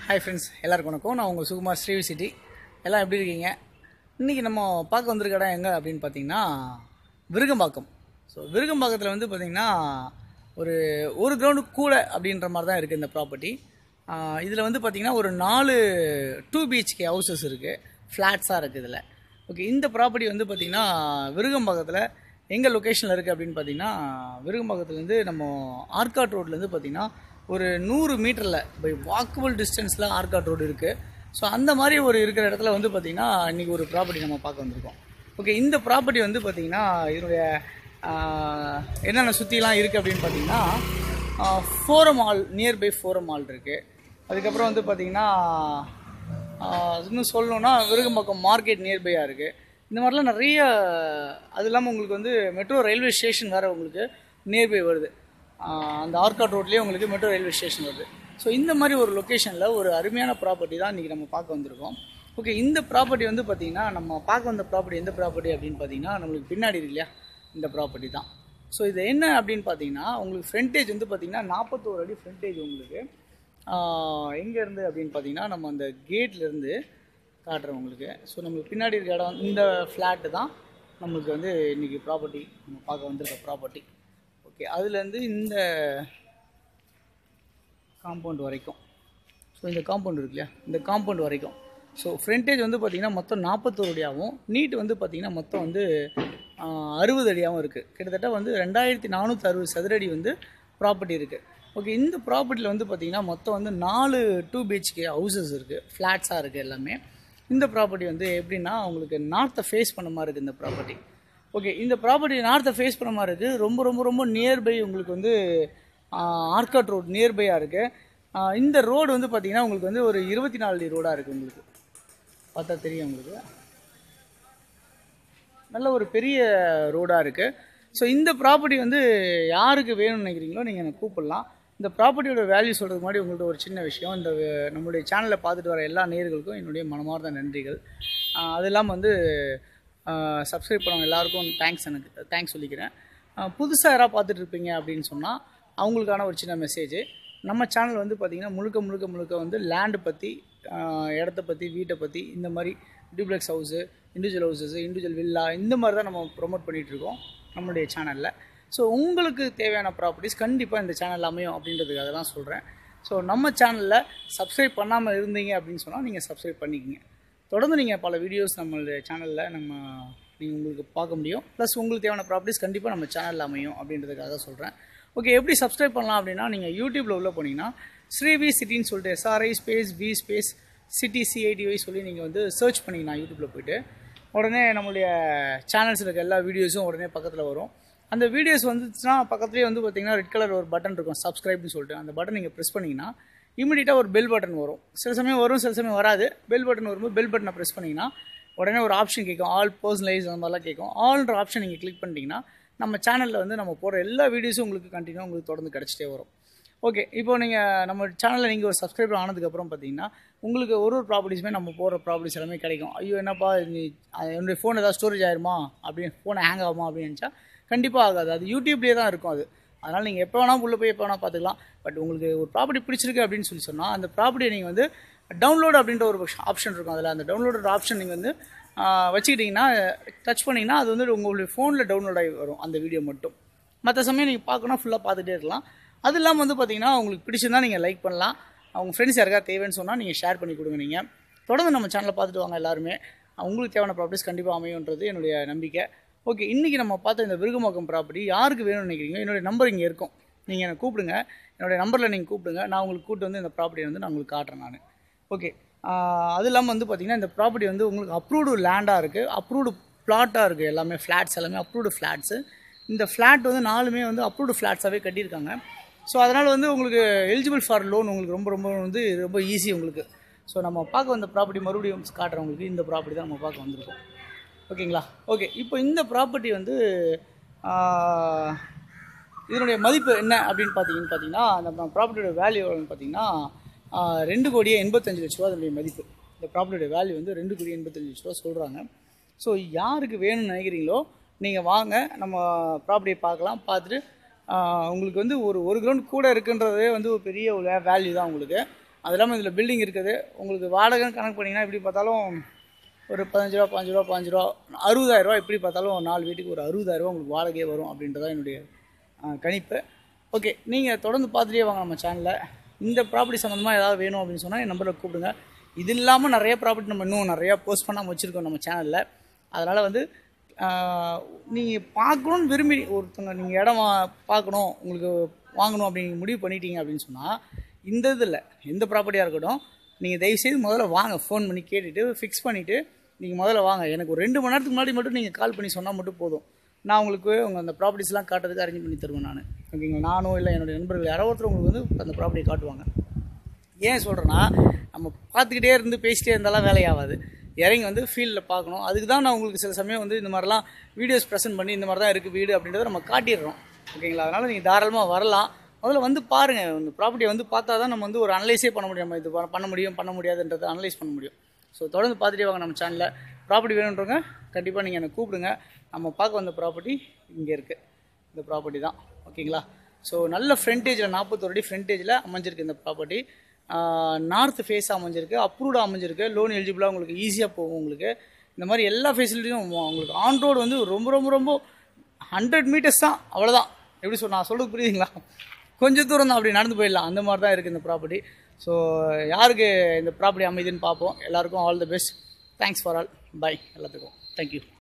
hi friends எல்லாருக்கும் வணக்கம் நான் உங்கள் சுகுமார் ஸ்ரீவி சிட்டி எல்லாம் எப்படி இருக்கீங்க இன்றைக்கி நம்ம பார்க்க வந்திருக்க இடம் எங்கே அப்படின்னு பார்த்தீங்கன்னா விருகம்பாக்கம் ஸோ விருகம்பாக்கத்தில் வந்து பார்த்திங்கன்னா ஒரு ஒரு கிரவுண்டு கூட அப்படின்ற மாதிரி தான் இருக்குது இந்த ப்ராப்பர்ட்டி இதில் வந்து பார்த்திங்கன்னா ஒரு நாலு டூ பிஹெச்கே ஹவுசஸ் இருக்குது ஃப்ளாட்ஸாக இருக்குது இதில் ஓகே இந்த ப்ராப்பர்ட்டி வந்து பார்த்திங்கன்னா விருகம்பாக்கத்தில் எங்கே லொக்கேஷனில் இருக்குது அப்படின்னு பார்த்தீங்கன்னா விருகம்பாக்கத்துலேருந்து நம்ம ஆர்காட் ரோட்லேருந்து பார்த்தீங்கன்னா ஒரு நூறு மீட்டரில் பை வாக்கபிள் டிஸ்டன்ஸில் ஆர்காட் ரோடு இருக்குது ஸோ அந்த மாதிரி ஒரு இருக்கிற இடத்துல வந்து பார்த்திங்கன்னா இன்றைக்கி ஒரு ப்ராப்பர்ட்டி நம்ம பார்க்க வந்திருக்கோம் ஓகே இந்த ப்ராப்பர்ட்டி வந்து பார்த்திங்கன்னா இதனுடைய ஆஹ், என்னென்ன சுற்றிலாம் இருக்குது அப்படின்னு பார்த்தீங்கன்னா Forum mall nearby Forum mall இருக்குது அதுக்கப்புறம் வந்து பார்த்திங்கன்னா ஆஹ் இன்னும் சொல்லணும்னா விருகம்பாக்கம் மார்க்கெட் நியர்பையாக இருக்குது இந்த மாதிரிலாம் நிறைய அது இல்லாமல் உங்களுக்கு வந்து மெட்ரோ ரயில்வே ஸ்டேஷன் வேறு உங்களுக்கு நியர்பை வருது ஆஹ் அந்த ஆர்காட் ரோட்லேயே உங்களுக்கு மெட்ரோ ரயில்வே ஸ்டேஷன் வருது ஸோ இந்த மாதிரி ஒரு லொக்கேஷனில் ஒரு அருமையான ப்ராப்பர்ட்டி தான் இன்றைக்கி நம்ம பார்க்க வந்திருக்கோம் ஓகே இந்த ப்ராப்பர்ட்டி வந்து பார்த்திங்கன்னா நம்ம பார்க்க வந்த ப்ராப்பர்ட்டி எந்த ப்ராப்பர்ட்டி அப்படின்னு பார்த்தீங்கன்னா நம்மளுக்கு பின்னாடி இருக்கு இல்லையா இந்த ப்ராப்பர்ட்டி தான் ஸோ இது என்ன அப்படின்னு பார்த்தீங்கன்னா உங்களுக்கு ஃப்ரண்டேஜ் வந்து பார்த்தீங்கன்னா நாற்பத்தோரு அடி ஃப்ரண்டேஜ் உங்களுக்கு எங்கேருந்து அப்படின்னு பார்த்தீங்கன்னா நம்ம அந்த கேட்லேருந்து காட்டுறோம் உங்களுக்கு ஸோ நம்மளுக்கு பின்னாடி இருக்க இடம் இந்த ஃப்ளாட்டு தான் நம்மளுக்கு வந்து இன்றைக்கி ப்ராப்பர்ட்டி நம்ம பார்க்க வந்திருக்க ப்ராப்பர்ட்டி ஓகே அதுலேருந்து இந்த காம்பவுண்ட் வரைக்கும் ஸோ இந்த காம்பவுண்ட் இருக்கு இல்லையா இந்த காம்பவுண்ட் வரைக்கும் ஸோ ஃப்ரண்டேஜ் வந்து பார்த்திங்கன்னா மொத்தம் நாற்பத்தோரு அடியாகவும் நீட் வந்து பார்த்திங்கன்னா மொத்தம் வந்து அறுபது அடியாகவும் இருக்குது கிட்டத்தட்ட வந்து ரெண்டாயிரத்தி நானூற்றி அறுபது சதுரடி வந்து ப்ராப்பர்ட்டி இருக்குது ஓகே இந்த ப்ராப்பர்ட்டியில் வந்து பார்த்திங்கன்னா மொத்தம் வந்து நாலு டூ பிஹெச்கே ஹவுசஸ் இருக்குது ஃப்ளாட்ஸாக இருக்குது எல்லாமே இந்த ப்ராப்பர்ட்டி வந்து எப்படின்னா உங்களுக்கு நார்த்தை ஃபேஸ் பண்ண மாதிரி இருக்குது இந்த ப்ராப்பர்ட்டி ஓகே இந்த ப்ராப்பர்ட்டி நார்த்தை ஃபேஸ் பண்ண மாதிரி இருக்குது ரொம்ப ரொம்ப ரொம்ப நியர்பை உங்களுக்கு வந்து ஆர்காட் ரோட் நியர்பையாக இருக்குது இந்த ரோடு வந்து பார்த்திங்கன்னா உங்களுக்கு வந்து ஒரு இருபத்தி நாலு அடி ரோடாக இருக்குது உங்களுக்கு பார்த்தா தெரியும் உங்களுக்கு நல்ல ஒரு பெரிய ரோடாக இருக்குது ஸோ இந்த ப்ராப்பர்ட்டி வந்து யாருக்கு வேணும்னு நினைக்கிறீங்களோ நீங்கள் எனக்கு கூப்பிடலாம் இந்த ப்ராப்பர்ட்டியோட வேல்யூ சொல்கிறதுக்கு முன்னாடி உங்கள்ட்ட ஒரு சின்ன விஷயம் இந்த வே- நம்மளுடைய சேனலை பார்த்துட்டு வர எல்லா நேயர்களுக்கும் என்னுடைய மனமார்ந்த நன்றிகள் ஆஹ் அது இல்லாமல் வந்து சப்ஸ்கிரைப் பண்ணவங்க எல்லாருக்கும் தேங்க்ஸ் எனக்கு தேங்க்ஸ் சொல்லிக்கிறேன் புதுசாக யாராவது பார்த்துட்டு இருப்பீங்க அப்படின்னு சொன்னால் அவங்களுக்கான ஒரு சின்ன மெசேஜ் நம்ம சேனல் வந்து பார்த்திங்கன்னா முழுக்க முழுக்க முழுக்க வந்து லேண்டு பற்றி இடத்த பற்றி வீட்டை பற்றி இந்த மாதிரி duplex house individual houses individual villa இந்த மாதிரி தான் நம்ம ப்ரொமோட் பண்ணிகிட்ருக்கோம் நம்மளுடைய சேனலில் ஸோ உங்களுக்கு தேவையான ப்ராப்பர்ட்டிஸ் கண்டிப்பாக இந்த சேனல் அமையும் அப்படின்றதுக்காக தான் சொல்கிறேன் ஸோ நம்ம சேனலில் சப்ஸ்கிரைப் பண்ணாமல் இருந்தீங்க அப்படின்னு சொன்னால் நீங்கள் சப்ஸ்கிரைப் பண்ணிக்கங்க தொடர்ந்து நீங்கள் பல வீடியோஸ் நம்மளுடைய சேனலில் நம்ம நீங்கள் உங்களுக்கு பார்க்க முடியும் ப்ளஸ் உங்களுக்கு தேவையான ப்ராப்பர்ட்டிஸ் கண்டிப்பாக நம்ம சேனலில் அமையும் அப்படின்றதுக்காக சொல்கிறேன் ஓகே எப்படி சப்ஸ்கிரைப் பண்ணலாம் அப்படின்னா நீங்கள் யூடியூப்பில் உள்ள போனீங்கன்னா ஸ்ரீவி சிட்டின்னு சொல்லிட்டு SRI space V space city CITY சொல்லி நீங்கள் வந்து சர்ச் பண்ணிங்கன்னா யூடியூப்பில் போயிட்டு உடனே நம்மளுடைய சேனல்ஸ் இருக்க எல்லா வீடியோஸும் உடனே பக்கத்தில் வரும் அந்த வீடியோஸ் வந்துச்சுன்னா பக்கத்துலேயே வந்து பார்த்தீங்கன்னா ரெட் கலர் ஒரு பட்டன் இருக்கும் சப்ஸ்கிரைப்னு சொல்லிட்டு அந்த பட்டன் நீங்கள் ப்ரெஸ் பண்ணிங்கன்னா இமீடியட்டாக ஒரு பெல் பட்டன் வரும் சில சமயம் வரும் சில சமயம் வராது பெல் பட்டன் வரும்போது பெல் பட்டனை ப்ரெஸ் பண்ணிங்கன்னா உடனே ஒரு ஆப்ஷன் கேட்கும் ஆல் பர்சனலைஸ் அந்த மாதிரிலாம் கேட்கும் ஆல்ன்ற ஆப்ஷன் நீங்கள் கிளிக் பண்ணிட்டீங்கன்னா நம்ம சேனலில் வந்து நம்ம போடுற எல்லா வீடியோஸும் உங்களுக்கு கண்டினியூ உங்களுக்கு தொடர்ந்து கிடச்சிட்டே வரும் ஓகே இப்போ நீங்கள் நம்ம சேனலில் நீங்கள் ஒரு சப்ஸ்கிரைபர் ஆனதுக்கப்புறம் பார்த்தீங்கன்னா உங்களுக்கு ஒரு ஒரு ப்ராப்பர்ட்டிஸுமே நம்ம போடுற ப்ராப்பர்ட்டிஸ் எல்லாமே கிடைக்கும் ஐயோ என்னப்பா நீ அஹ் என்னுடைய ஃபோன் ஏதாவது ஸ்டோரேஜ் ஆயிருமா அப்படின்னு ஃபோனை ஹேங் ஆகுமா அப்படின்னு நினச்சா கண்டிப்பாக ஆகாது அது யூடியூப்லேயே தான் இருக்கும் அது அதனால் நீங்கள் எப்போ வேணால் உள்ளே போய் எப்போ வேணால் பார்த்துக்கலாம் பட் உங்களுக்கு ஒரு ப்ராப்பர்ட்டி பிடிச்சிருக்கு அப்படின்னு சொல்லி சொன்னால் அந்த ப்ராப்பர்ட்டியை நீங்கள் வந்து டவுன்லோட் அப்படின்ற ஒரு ஆப்ஷன் இருக்கும் அதில் அந்த டவுன்லோட் ஆப்ஷன் நீங்கள் வந்து ஆஹ், வச்சுக்கிட்டிங்கன்னா டச் பண்ணிங்கன்னா அது வந்து உங்களுடைய ஃபோனில் டவுன்லோட் ஆகி வரும் அந்த வீடியோ மட்டும் மற்ற சமயம் நீங்கள் பார்க்கணும் ஃபுல்லாக பார்த்துட்டே இருக்கலாம் அது இல்லாமல் வந்து பார்த்தீங்கன்னா உங்களுக்கு பிடிச்சிருந்தா நீங்கள் லைக் பண்ணலாம் அவங்க ஃப்ரெண்ட்ஸ் யாருக்கா தேவைன்னு சொன்னால் நீங்கள் ஷேர் பண்ணி கொடுங்க நீங்கள் தொடர்ந்து நம்ம சேனலை பார்த்துட்டு வாங்க எல்லாருமே உங்களுக்கு தேவையான ப்ராப்பர்ட்டிஸ் கண்டிப்பாக அமையுன்றது என்னுடைய நம்பிக்கை ஓகே இன்றைக்கி நம்ம பார்த்த இந்த விருகமாக்கம் ப்ராப்பர்ட்டி யாருக்கு வேணும்னு நினைக்கிறீங்க என்னுடைய நம்பர் இங்கே இருக்கும் நீங்கள் எனக்கு கூப்பிடுங்க என்னுடைய நம்பரில் நீங்கள் கூப்பிடுங்க நான் உங்களுக்கு கூப்பிட்டு வந்து இந்த ப்ராப்பர்ட்டியை வந்து நான் உங்களுக்கு காட்டுறேன் நான் ஓகே அது இல்லாமல் வந்து பார்த்தீங்கன்னா இந்த ப்ராப்பர்ட்டி வந்து உங்களுக்கு அப்ரூவ்டு லேண்டாக இருக்குது அப்ரூவ்டு பிளாட்டாக இருக்குது எல்லாமே ஃப்ளாட்ஸ் எல்லாமே அப்ரூவ்டு ஃப்ளாட்ஸு இந்த ஃப்ளாட் வந்து நாலுமே வந்து அப்ரூவ்டு ஃப்ளாட்ஸாகவே கட்டியிருக்காங்க ஸோ அதனால் வந்து உங்களுக்கு எலிஜிபிள் ஃபார் லோன் உங்களுக்கு ரொம்ப ரொம்ப வந்து ரொம்ப ஈஸி உங்களுக்கு ஸோ நம்ம பார்க்க வந்த ப்ராப்பர்ட்டி மறுபடியும் காட்டுறவங்களுக்கு இந்த ப்ராப்பர்ட்டி தான் நம்ம பார்க்க வந்திருக்கோம் ஓகேங்களா ஓகே இப்போ இந்த ப்ராப்பர்ட்டி வந்து ஆஹ், இதனுடைய மதிப்பு என்ன அப்படின்னு பார்த்தீங்கன்னு பார்த்தீங்கன்னா நம்ம ப்ராப்பர்ட்டியோட வேல்யூ எவ்வளோன்னு பார்த்தீங்கன்னா ஆஹ், ரெண்டு கோடியே எண்பத்தஞ்சு லட்ச ரூபா அதனுடைய மதிப்பு இந்த ப்ராப்பர்ட்டியோட வேல்யூ வந்து ரெண்டு கோடி எண்பத்தஞ்சு லட்ச ரூபா சொல்கிறாங்க ஸோ யாருக்கு வேணும்னு நினைக்கிறீங்களோ நீங்கள் வாங்க நம்ம ப்ராப்பர்ட்டியை பார்க்கலாம் பார்த்துட்டு ஆஹ், உங்களுக்கு வந்து ஒரு ஒரு கிரவுண்ட் கூட இருக்குன்றதே வந்து ஒரு பெரிய ஒரு வேல்யூ தான் உங்களுக்கு அது இல்லாமல் இதில் பில்டிங் இருக்குது உங்களுக்கு வாடகைன்னு கணக்கு பண்ணிங்கன்னா எப்படி பார்த்தாலும் ஒரு பதினஞ்சு ரூபா பாஞ்சு ரூபா பாஞ்சு ரூபா அறுபதாயிரரூவா எப்படி பார்த்தாலும் நாலு வீட்டுக்கு ஒரு அறுபதாயிரரூவா உங்களுக்கு வாடகையே வரும் அப்படின்றதான் என்னுடைய ஆ, கணிப்பு ஓகே நீங்கள் தொடர்ந்து பார்த்துட்டே வாங்க நம்ம சேனலில் இந்த ப்ராப்பர்ட்டி சம்மந்தமாக ஏதாவது வேணும் அப்படின்னு சொன்னால் என் நம்பரில் கூப்பிடுங்க இது இல்லாமல் நிறைய ப்ராப்பர்ட்டி நம்ம இன்னும் நிறையா போஸ்ட் பண்ணாமல் வச்சுருக்கோம் நம்ம சேனலில் அதனால் வந்து நீங்கள் பார்க்கணுன்னு விரும்பி ஒருத்தங்க நீங்கள் இடம் வா- பார்க்கணும் உங்களுக்கு வாங்கணும் அப்படின்னு முடிவு பண்ணிட்டீங்க அப்படின்னு சொன்னால் இந்த இதில் எந்த ப்ராப்பர்ட்டியாக இருக்கட்டும் நீங்கள் தயவுசெய்து முதல்ல வாங்க ஃபோன் பண்ணி கேட்டுட்டு ஃபிக்ஸ் பண்ணிவிட்டு நீங்கள் முதல்ல வாங்க எனக்கு ஒரு ரெண்டு மணி நேரத்துக்கு முன்னாடி மட்டும் நீங்கள் கால் பண்ணி சொன்னால் மட்டும் போதும் நான் உங்களுக்கு உங்கள் அந்த ப்ராப்பர்ட்டிஸ்லாம் காட்டுறதுக்கு அரேஞ்ச் பண்ணி தருவேன் நான் ஓகேங்களா நானும் இல்லை என்னுடைய நண்பர்கள் யாரோ ஒருத்தர் உங்களுக்கு வந்து அந்த ப்ராப்பர்ட்டியை காட்டுவாங்க ஏன் சொல்கிறேன்னா நம்ம பார்த்துக்கிட்டே இருந்து பேசிட்டே இருந்தாலும் வேலையாகாது இறங்கி வந்து ஃபீல்டில் பார்க்கணும் அதுக்கு தான் நான் உங்களுக்கு சில சமயம் வந்து இந்த மாதிரிலாம் வீடியோஸ் ப்ரெசென்ட் பண்ணி இந்த மாதிரி தான் இருக்குது வீடு அப்படின்றத நம்ம காட்டிடுறோம் ஓகேங்களா அதனால் நீங்கள் தாராளமாக வரலாம் முதல்ல வந்து பாருங்கள் இந்த ப்ராப்பர்ட்டியை வந்து பார்த்தா தான் நம்ம வந்து ஒரு அனலைஸே பண்ண முடியும் நம்ம இது பண்ண- பண்ண முடியும் பண்ண முடியாதுன்றதை அனலைஸ் பண்ண முடியும் ஸோ தொடர்ந்து பார்த்துட்டே வாங்க நம்ம சேனலில் ப்ராப்பர்ட்டி வேணுன்றவங்க கண்டிப்பாக நீங்கள் எனக்கு கூப்பிடுங்க நம்ம பார்க்க வந்த ப்ராப்பர்ட்டி இங்கே இருக்குது இந்த ப்ராப்பர்ட்டி தான் ஓகேங்களா ஸோ நல்ல ஃப்ரண்டேஜில் நாற்பத்தொரு அடி ஃப்ரண்டேஜில் அமைஞ்சிருக்கு இந்த ப்ராப்பர்ட்டி நார்த் ஃபேஸ் அமைஞ்சிருக்கு அப்ரூவ்டாக அமைஞ்சிருக்கு லோன் எலிஜிபிளாக உங்களுக்கு ஈஸியாக போகும் உங்களுக்கு இந்த மாதிரி எல்லா ஃபெசிலிட்டியும் உங்களுக்கு ஆன் ரோடு வந்து ரொம்ப ரொம்ப ரொம்ப ஹண்ட்ரட் மீட்டர்ஸ் தான் அவ்வளோதான் எப்படி சொல் நான் சொல்கிறது புரியுதுங்களா கொஞ்சம் தூரம் தான் அப்படி நடந்து போயிடலாம் அந்த மாதிரி தான் இருக்குது இந்த ப்ராப்பர்ட்டி ஸோ யாருக்கு இந்த ப்ராப்பர்ட்டி அமைதுன்னு பார்ப்போம் எல்லாருக்கும் all the best thanks for all bye எல்லாத்துக்கும் தேங்க்யூ